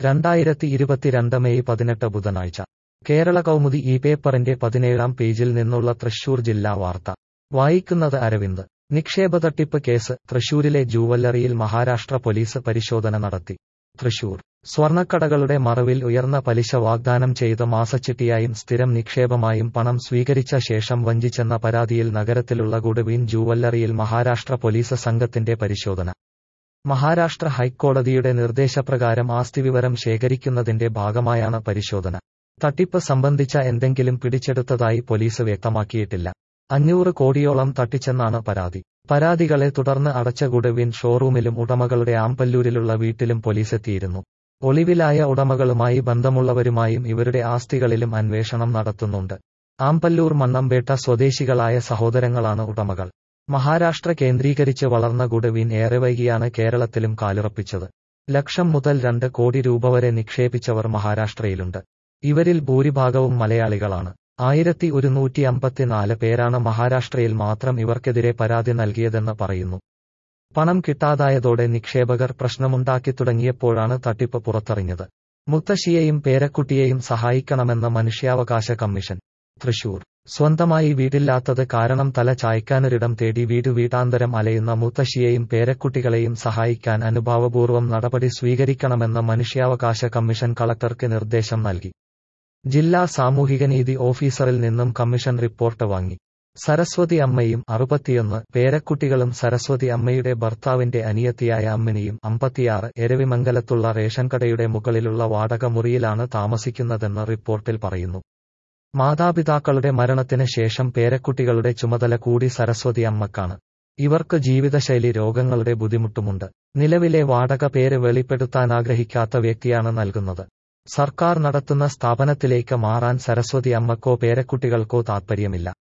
രണ്ടായിരത്തി ഇരുപത്തിരണ്ട് മെയ് പതിനെട്ട് ബുധനാഴ്ച കേരള കൗമുദി ഈ പേപ്പറിന്റെ പതിനേഴാം പേജിൽ നിന്നുള്ള തൃശൂർ ജില്ലാ വാർത്ത വായിക്കുന്നത് അരവിന്ദ് നിക്ഷേപ തട്ടിപ്പ് കേസ് തൃശൂരിലെ ജൂവല്ലറിയിൽ മഹാരാഷ്ട്ര പോലീസ് പരിശോധന നടത്തി തൃശൂർ സ്വർണ്ണക്കടകളുടെ മറവിൽ ഉയർന്ന പലിശ വാഗ്ദാനം ചെയ്ത് മാസച്ചിട്ടിയായും സ്ഥിരം നിക്ഷേപമായും പണം സ്വീകരിച്ച ശേഷം വഞ്ചിച്ചെന്ന പരാതിയിൽ നഗരത്തിലുള്ള ഗുഡ്വിൻ ജൂവല്ലറിയിൽ മഹാരാഷ്ട്ര പോലീസ് സംഘത്തിന്റെ പരിശോധന മഹാരാഷ്ട്ര ഹൈക്കോടതിയുടെ നിർദ്ദേശപ്രകാരം ആസ്തിവിവരം ശേഖരിക്കുന്നതിന്റെ ഭാഗമായാണ് പരിശോധന തട്ടിപ്പ് സംബന്ധിച്ച എന്തെങ്കിലും പിടിച്ചെടുത്തതായി പോലീസ് വ്യക്തമാക്കിയിട്ടില്ല അഞ്ഞൂറ് കോടിയോളം തട്ടിച്ചെന്നാണ് പരാതി പരാതികളെ തുടർന്ന് അടച്ച ഗുഡവിൻ ഷോറൂമിലും ഉടമകളുടെ ആമ്പല്ലൂരിലുള്ള വീട്ടിലും പോലീസെത്തിയിരുന്നു ഒളിവിലായ ഉടമകളുമായി ബന്ധമുള്ളവരുമായും ഇവരുടെ ആസ്തികളിലും അന്വേഷണം നടത്തുന്നുണ്ട് ആമ്പല്ലൂർ മണ്ണമ്പേട്ട സ്വദേശികളായ സഹോദരങ്ങളാണ് ഉടമകൾ മഹാരാഷ്ട്ര കേന്ദ്രീകരിച്ച് വളർന്ന ഗുഡവിൻ ഏറെ വൈകിയാണ് കേരളത്തിലും കാലുറപ്പിച്ചത് ലക്ഷം മുതൽ രണ്ട് കോടി രൂപ വരെ നിക്ഷേപിച്ചവർ മഹാരാഷ്ട്രയിലുണ്ട് ഇവരിൽ ഭൂരിഭാഗവും മലയാളികളാണ് ആയിരത്തി ഒരുന്നൂറ്റി അമ്പത്തിനാല് പേരാണ് മഹാരാഷ്ട്രയിൽ മാത്രം ഇവർക്കെതിരെ പരാതി നൽകിയതെന്ന് പറയുന്നു പണം കിട്ടാതായതോടെ നിക്ഷേപകർ പ്രശ്നമുണ്ടാക്കി തുടങ്ങിയപ്പോഴാണ് തട്ടിപ്പ് പുറത്തറിഞ്ഞത് മുത്തശ്ശിയെയും പേരക്കുട്ടിയെയും സഹായിക്കണമെന്ന മനുഷ്യാവകാശ കമ്മീഷൻ തൃശൂർ സ്വന്തമായി വീടില്ലാത്തത് കാരണം തല ചായ്ക്കാനൊരിടം തേടി വീട് വീട്ടാന്തരം അലയുന്ന മുത്തശ്ശിയെയും പേരക്കുട്ടികളെയും സഹായിക്കാൻ അനുഭാവപൂർവ്വം നടപടി സ്വീകരിക്കണമെന്ന മനുഷ്യാവകാശ കമ്മീഷൻ കളക്ടർക്ക് നിർദ്ദേശം നൽകി ജില്ലാ സാമൂഹികനീതി ഓഫീസറിൽ നിന്നും കമ്മീഷൻ റിപ്പോർട്ട് വാങ്ങി സരസ്വതി അമ്മയും അറുപത്തിയൊന്ന് പേരക്കുട്ടികളും സരസ്വതി അമ്മയുടെ ഭർത്താവിന്റെ അനിയത്തിയായ അമ്മിനിയും അമ്പത്തിയാറ് എരവിമംഗലത്തുള്ള റേഷൻ കടയുടെ മുകളിലുള്ള വാടക മുറിയിലാണ് താമസിക്കുന്നതെന്ന് റിപ്പോർട്ടിൽ പറയുന്നു മാതാപിതാക്കളുടെ മരണത്തിന് ശേഷം പേരക്കുട്ടികളുടെ ചുമതല കൂടി സരസ്വതി അമ്മക്കാണ് ഇവർക്ക് ജീവിതശൈലി രോഗങ്ങളുടെ ബുദ്ധിമുട്ടുമുണ്ട് നിലവിലെ വാടക പേര് വെളിപ്പെടുത്താനാഗ്രഹിക്കാത്ത വ്യക്തിയാണ് നൽകുന്നത് സർക്കാർ നടത്തുന്ന സ്ഥാപനത്തിലേക്ക് മാറാൻ സരസ്വതി അമ്മക്കോ പേരക്കുട്ടികൾക്കോ താൽപ്പര്യമില്ല